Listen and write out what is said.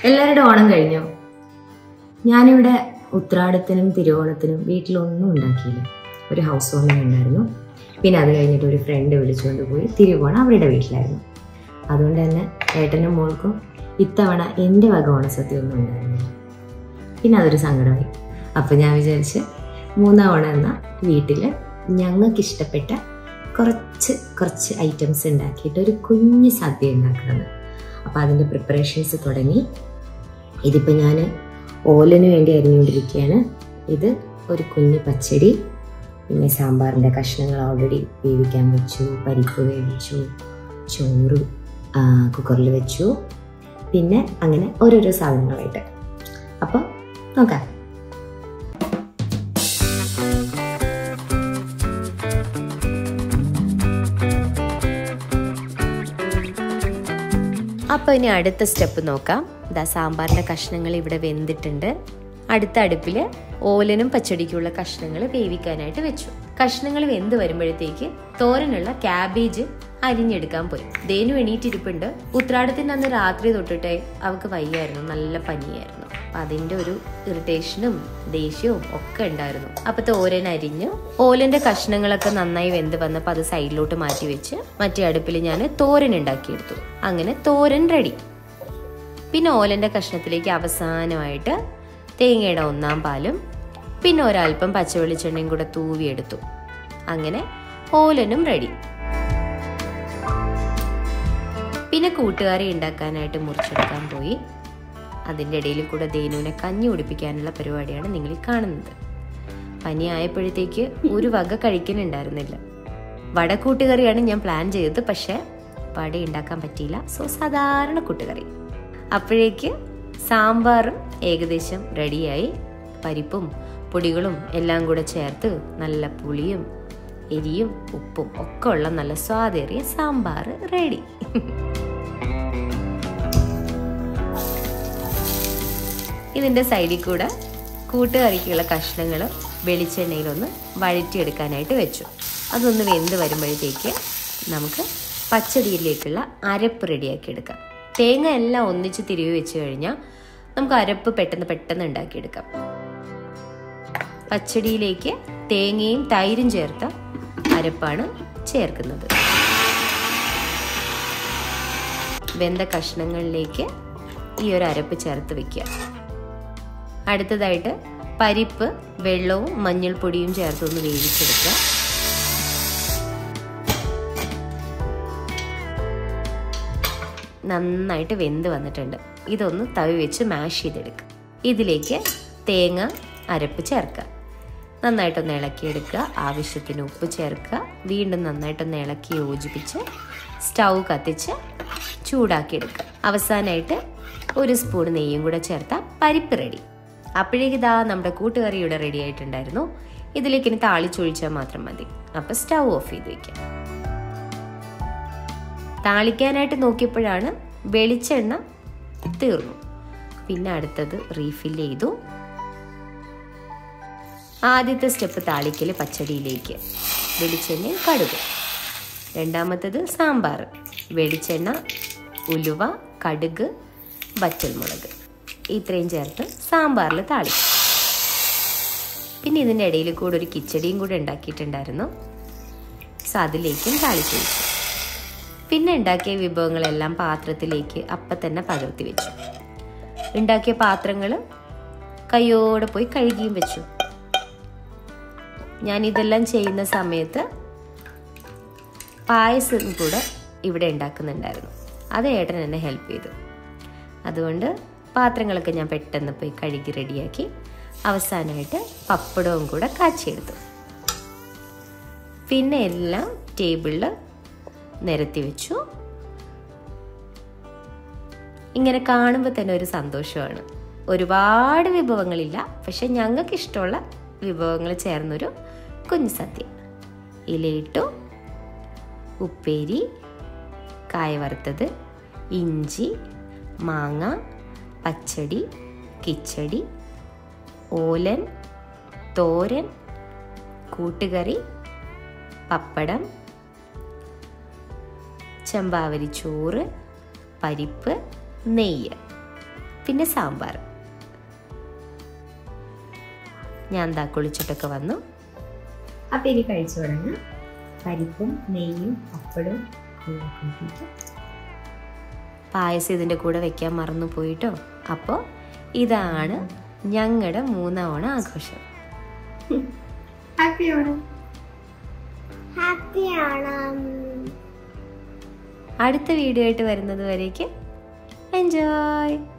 എല്ലാവരുടെ ഓണം കഴിഞ്ഞോ ഞാനിവിടെ ഉത്രാടത്തിനും തിരുവോണത്തിനും വീട്ടിലൊന്നും ഉണ്ടാക്കിയില്ല ഒരു ഹൗസ് വാമിംഗ് ഉണ്ടായിരുന്നു പിന്നെ അത് കഴിഞ്ഞിട്ട് ഒരു ഫ്രണ്ട് വിളിച്ചുകൊണ്ട് പോയി തിരുവോണം അവരുടെ വീട്ടിലായിരുന്നു അതുകൊണ്ട് തന്നെ ഏട്ടനും മോൾക്കും ഇത്തവണ എൻ്റെ വക ഓണസദ്യ ഒന്നും ഉണ്ടായിരുന്നില്ല പിന്നെ അതൊരു സങ്കടമായി അപ്പോൾ ഞാൻ വിചാരിച്ച് മൂന്നാം ഓണം എന്ന വീട്ടിൽ ഞങ്ങൾക്ക് ഇഷ്ടപ്പെട്ട കുറച്ച് കുറച്ച് ഐറ്റംസ് ഉണ്ടാക്കിയിട്ട് ഒരു കുഞ്ഞ് സദ്യ ഉണ്ടാക്കുന്നത് അപ്പോൾ അതിൻ്റെ പ്രിപ്പറേഷൻസ് തുടങ്ങി ഇതിപ്പോൾ ഞാൻ ഓലന് വേണ്ടി അരിഞ്ഞുകൊണ്ടിരിക്കുകയാണ് ഇത് ഒരു കുഞ്ഞ് പച്ചടി പിന്നെ സാമ്പാറിൻ്റെ കഷ്ണങ്ങൾ ഓൾറെഡി വേവിക്കാൻ വെച്ചു പരിപ്പ് വേവിച്ചു ചോറ് കുക്കറിൽ വെച്ചു പിന്നെ അങ്ങനെ ഓരോരോ സാധനങ്ങളായിട്ട് അപ്പോൾ നോക്കാം അപ്പോൾ ഇനി അടുത്ത സ്റ്റെപ്പ് നോക്കാം ഇതാ സാമ്പാറിൻ്റെ കഷ്ണങ്ങൾ ഇവിടെ വെന്തിട്ടുണ്ട് അടുത്ത അടുപ്പിൽ ഓലനും പച്ചടിക്കുള്ള കഷ്ണങ്ങൾ വേവിക്കാനായിട്ട് വെച്ചു കഷ്ണങ്ങൾ വെന്ത് വരുമ്പോഴത്തേക്ക് തോരനുള്ള ക്യാബേജ് അരിഞ്ഞെടുക്കാൻ പോയി ദേനു എണീറ്റിരിപ്പുണ്ട് ഉത്രാടത്തിൻ്റെ അന്ന് രാത്രി തൊട്ടിട്ടേ അവൾക്ക് വയ്യായിരുന്നു നല്ല പനിയായിരുന്നു അപ്പൊ അതിന്റെ ഒരു ഇറിറ്റേഷനും ദേഷ്യവും ഒക്കെ ഉണ്ടായിരുന്നു അപ്പൊ തോരൻ അരിഞ്ഞ് ഓലന്റെ കഷ്ണങ്ങളൊക്കെ നന്നായി വെന്ത് വന്നപ്പോൾ അത് സൈഡിലോട്ട് മാറ്റി വെച്ച് മറ്റേ അടുപ്പിൽ ഞാൻ തോരൻ ഉണ്ടാക്കിയെടുത്തു അങ്ങനെ തോരൻ റെഡി പിന്നെ ഓലന്റെ കഷ്ണത്തിലേക്ക് അവസാനമായിട്ട് തേങ്ങയുടെ ഒന്നാം പാലും പിന്നെ ഒരല്പം പച്ചവെളിച്ചെണ്ണയും കൂടെ തൂവിയെടുത്തു അങ്ങനെ ഓലനും റെഡി പിന്നെ കൂട്ടുകാരെ ഉണ്ടാക്കാനായിട്ട് മുറിച്ചെടുക്കാൻ പോയി അതിൻ്റെ ഇടയിൽ കൂടെ ദേനുവിനെ കഞ്ഞി കുടിപ്പിക്കാനുള്ള പരിപാടിയാണ് നിങ്ങൾ ഈ കാണുന്നത് പനി ആയപ്പോഴത്തേക്ക് ഒരു വക കഴിക്കുന്നുണ്ടായിരുന്നില്ല വട കൂട്ടുകറിയാണ് ഞാൻ പ്ലാൻ ചെയ്തത് പക്ഷേ വട ഉണ്ടാക്കാൻ പറ്റിയില്ല സോ സാധാരണ കൂട്ടുകറി അപ്പോഴേക്ക് സാമ്പാറും ഏകദേശം റെഡിയായി പരിപ്പും പൊടികളും എല്ലാം കൂടെ ചേർത്ത് നല്ല പുളിയും എരിയും ഉപ്പും ഒക്കെ ഉള്ള നല്ല സ്വാദേറിയ സാമ്പാർ റെഡി ഇതിൻ്റെ സൈഡിൽ കൂടെ കൂട്ടുകറിക്കുള്ള കഷ്ണങ്ങൾ വെളിച്ചെണ്ണയിലൊന്ന് വഴറ്റിയെടുക്കാനായിട്ട് വെച്ചു അതൊന്ന് വെന്ത് വരുമ്പോഴത്തേക്ക് നമുക്ക് പച്ചടിയിലേക്കുള്ള അരപ്പ് റെഡിയാക്കി എടുക്കാം തേങ്ങ എല്ലാം ഒന്നിച്ച് തിരികെ വെച്ച് കഴിഞ്ഞാൽ നമുക്ക് അരപ്പ് പെട്ടെന്ന് പെട്ടെന്ന് ഉണ്ടാക്കിയെടുക്കാം പച്ചടിയിലേക്ക് തേങ്ങയും തൈരും ചേർത്ത അരപ്പാണ് ചേർക്കുന്നത് വെന്ത കഷ്ണങ്ങളിലേക്ക് ഈ ഒരു അരപ്പ് ചേർത്ത് വെക്കുക അടുത്തതായിട്ട് പരിപ്പ് വെള്ളവും മഞ്ഞൾപ്പൊടിയും ചേർത്തൊന്ന് വേവിച്ചെടുക്കുക നന്നായിട്ട് വെന്ത് വന്നിട്ടുണ്ട് ഇതൊന്ന് തവി വെച്ച് മാഷ് ചെയ്തെടുക്കുക ഇതിലേക്ക് തേങ്ങ അരപ്പ് ചേർക്കുക നന്നായിട്ടൊന്ന് ഇളക്കിയെടുക്കുക ആവശ്യത്തിന് ഉപ്പ് ചേർക്കുക വീണ്ടും നന്നായിട്ടൊന്ന് ഇളക്കി യോജിപ്പിച്ച് സ്റ്റൗ കത്തിച്ച് ചൂടാക്കിയെടുക്കുക അവസാനമായിട്ട് ഒരു സ്പൂൺ നെയ്യും കൂടെ ചേർത്താൽ പരിപ്പ് റെഡി അപ്പോഴേക്ക് ഇതാ നമ്മുടെ കൂട്ടുകറി ഇവിടെ റെഡി ആയിട്ടുണ്ടായിരുന്നു ഇതിലേക്ക് ഇനി താളിച്ചൊഴിച്ചാൽ മാത്രം മതി അപ്പം സ്റ്റൗ ഓഫ് ചെയ്ത് വെക്കാം താളിക്കാനായിട്ട് നോക്കിയപ്പോഴാണ് വെളിച്ചെണ്ണ തീർന്നു പിന്നെ അടുത്തത് റീഫിൽ ചെയ്തു ആദ്യത്തെ സ്റ്റെപ്പ് താളിക്കൽ പച്ചടിയിലേക്ക് വെളിച്ചെണ്ണ കടുക് രണ്ടാമത്തത് സാമ്പാർ വെളിച്ചെണ്ണ ഉലുവ കടുക് വറ്റൽമുളക് ഇത്രയും ചേർത്ത് സാമ്പാറിൽ താളിക്കും പിന്നെ ഇതിൻ്റെ ഇടയിൽ കൂടെ ഒരു കിച്ചടിയും കൂടെ ഉണ്ടാക്കിയിട്ടുണ്ടായിരുന്നു സോ അതിലേക്കും താളിച്ചു വെച്ചു പിന്നെ ഉണ്ടാക്കിയ വിഭവങ്ങളെല്ലാം പാത്രത്തിലേക്ക് അപ്പം തന്നെ പകർത്തി വെച്ചു ഉണ്ടാക്കിയ പാത്രങ്ങൾ കയ്യോടെ പോയി കഴുകിയും വെച്ചു ഞാൻ ഇതെല്ലാം ചെയ്യുന്ന സമയത്ത് പായസം കൂടെ ഇവിടെ ഉണ്ടാക്കുന്നുണ്ടായിരുന്നു അത് ഏട്ടൻ എന്നെ ഹെൽപ്പ് ചെയ്തു അതുകൊണ്ട് പാത്രങ്ങളൊക്കെ ഞാൻ പെട്ടെന്ന് പോയി കഴുകി റെഡിയാക്കി അവസാനമായിട്ട് പപ്പടവും കൂടെ കാച്ചിയെടുത്തു പിന്നെ എല്ലാം ടേബിളിൽ നിരത്തി വെച്ചു ഇങ്ങനെ കാണുമ്പോൾ തന്നെ ഒരു സന്തോഷമാണ് ഒരുപാട് വിഭവങ്ങളില്ല പക്ഷെ ഞങ്ങൾക്ക് ഇഷ്ടമുള്ള വിഭവങ്ങൾ ചേർന്നൊരു കുഞ്ഞു സദ്യ ഇലയിട്ടു ഉപ്പേരി കായ വറുത്തത് ഇഞ്ചി മാങ്ങ പച്ചടി കിച്ചടി ഓലൻ തോരൻ കൂട്ടുകറി പപ്പടം ചെമ്പാവരി ചോറ് പരിപ്പ് നെയ്യ് പിന്നെ സാമ്പാർ ഞാൻ ദാ കുളിച്ചിട്ടൊക്കെ വന്നു അപ്പം ഇനി കഴിച്ചു തുടങ്ങാം പരിപ്പും നെയ്യും പപ്പടവും എല്ലാം കൂട്ടിയിട്ട് പായസം ഇതിൻ്റെ കൂടെ വെക്കാൻ മറന്നു പോയിട്ടോ അപ്പോൾ ഇതാണ് ഞങ്ങളുടെ മൂന്നാം ഓണം ആഘോഷം ഹാപ്പി ഓണം ഹാപ്പി ഓണം അടുത്ത വീഡിയോ ആയിട്ട് വരുന്നത് വരേക്ക് എൻജോയ്